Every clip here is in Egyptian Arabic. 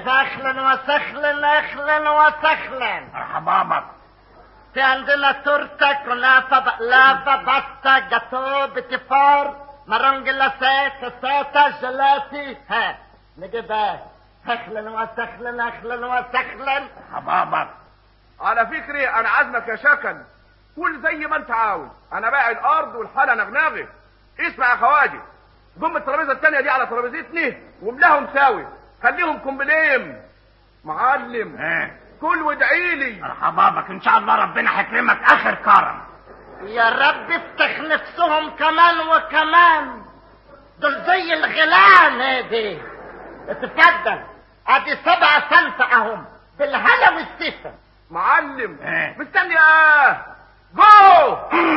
كده اهلا وسهلا اهلا وسهلا مرحبا بك في عندنا تورته كنافه بقلافه باستا جاتو بتفار مرون جلاسات كاساتا جلاتي ها نجيبها اهلا وسهلا اهلا وسهلا مرحبا بك على فكري انا عازمك يا شكل كل زي ما انت عاوز انا بايع الارض والحاله نغنغه اسمع يا خواجه ضم الترابيزه التانية دي على ترابيزتني واملاهم ساوي خليهم كومبليم معلم ها كل وادعي لي مرحبا بك ان شاء الله ربنا هيكرمك اخر كرم يا رب افتح نفسهم كمان وكمان دول زي الغلام هادي اتفضل ادي سبع سنفة اهم بالهلا والسفة معلم إيه. مستني ايه جو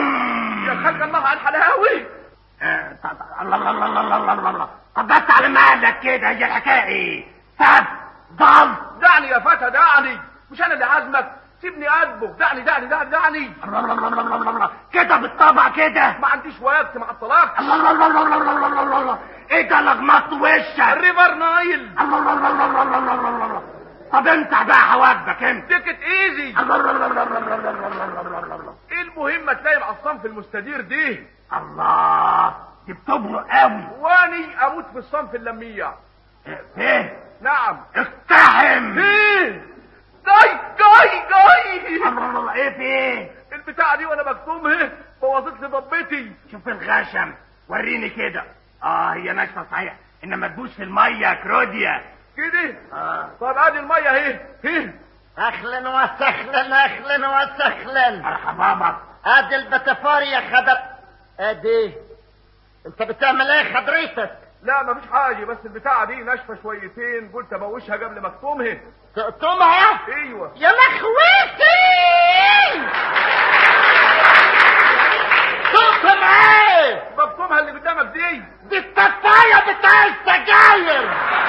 يا خلق الله على الحلاوي آه، ط- ط- الله الله الله الله الله الله الله طب بس على مالك كده هي الحكايه ايه سب ضل دعني يا فتى دعني مش انا اللي عازمك سيبني اطبخ دعني دعني دعني دعني الله الله الله الله الله الله كده بالطبع كده ما عنديش وقت مع الطلاق الله الله الله الله الله الله الله الله ايه ده لغمط وشك الريفر نايل الله الله الله الله الله الله الله الله طب امسح بقى حواجبك انت تيكت ايزي الله الله الله الله الله الله الله الله الله الله الله ايه المهمة تلاقي مع الصنف المستدير دي الله دي بتبرق قوي واني اموت في الصنف اللميع ايه نعم اقتحم ايه جاي جاي جاي الله الله الله ايه في ايه البتاعة دي وانا بكتمها بوظت لي ضبتي شوف الغشم وريني كده اه هي ناشفه صحيح انما تبوس في الميه يا كروديا كده اه طب ادي المية اهي اهي اهلا وسهلا اهلا وسهلا مرحبا بك ادي البتفار يا خضر ادي انت بتعمل ايه خضريتك لا مفيش حاجة بس البتاعة دي ناشفة شويتين قلت ابوشها قبل ما اكتمها تقطمها ايوه يا مخوتي تقطم ايه بكتمها اللي قدامك دي دي التفاية بتاع السجاير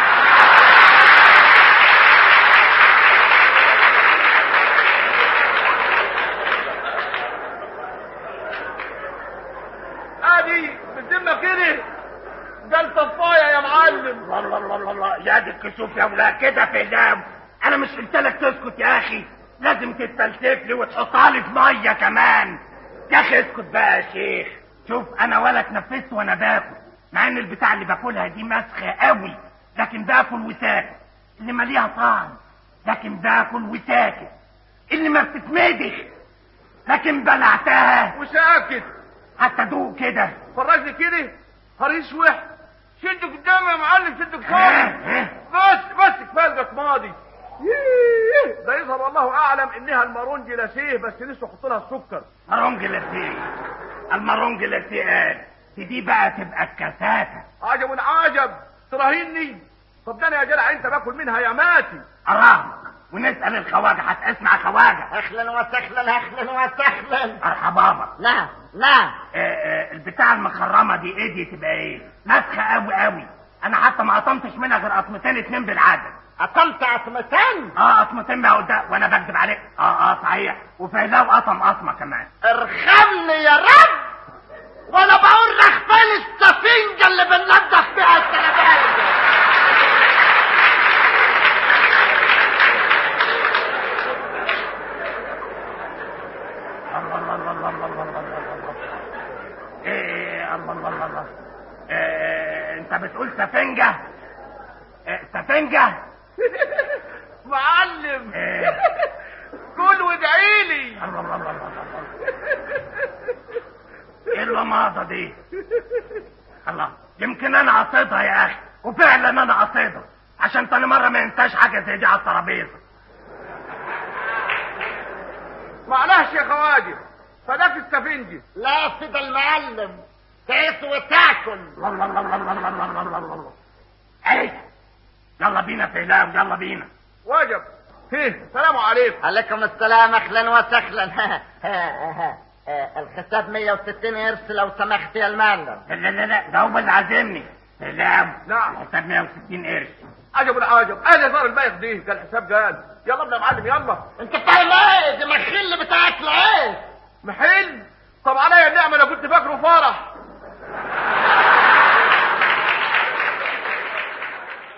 ادي بالذمة كده ده الطفاية يا معلم الله الله الله الله الله يا دي الكسوف يا ولاد كده في اللام انا مش قلت لك تسكت يا اخي لازم تتفلسف لي وتحطها لي في ميه كمان يا اخي اسكت بقى يا شيخ شوف انا ولا اتنفست وانا باكل مع ان البتاع اللي باكلها دي مسخه قوي لكن باكل وساكت اللي ماليها طعم لكن باكل وساكت اللي ما بتتمدخ لكن بلعتها وساكت حتى دوق كده فرجني كده هريس وح شد قدامي يا معلم شد ها، قدامي ها. بس بس كفايه الجت ماضي ييه، ده يظهر والله اعلم انها المارون جلاسيه بس لسه حط لها السكر مرونج لاتيه المارونج لاتيه قال دي, دي بقى تبقى الكساتة عجب عجب تراهني طب ده انا يا جدع انت باكل منها يا ماتي أراهنك ونسأل الخواجة هتسمع خواجة اهلا وسهلا اهلا وسهلا مرحبا بك نعم نعم آه، آه، البتاع المخرمة دي ايه دي تبقى ايه مسخة قوي قوي انا حتى ما قطمتش منها غير قطمتين اتنين بالعدد قطمت عصمتين اه قطمتين بقى قدام وانا بكذب عليك اه اه صحيح وفايلاه وقطم قطمة كمان ارحمني يا رب وانا بقول لك فين السفنجة اللي بننضف بيها السلبات الله الله الله الله الله الله الله الله الله ايه الله الله الله الله إيه انت بتقول سفنجة إيه سفنجة معلم إيه. كل وادعي لي الله الله الله الله الله ايه اللماضة دي الله يمكن انا قصيدها يا اخي وفعلا انا قصيدها عشان تاني مرة ما ينساش حاجة زي دي على الترابيزة معلش يا خواجه فداك السفنجي لا سيد المعلم تعيش وتاكل الله الله الله الله الله الله الله الله الله الله ايه يلا بينا في هلام يلا بينا واجب فيه السلام عليكم عليكم السلام اهلا وسهلا الحساب 160 قرش لو سمحت يا المعلم لا لا لا لا ده هو اللي عازمني هلام نعم. حساب 160 قرش عجب العجب انا صار البايخ دي ده الحساب قال يلا ابن يا معلم يلا انت فاهم ايه دي مخل بتاعك ايه محل طب عليا النعمه انا كنت فاكره فرح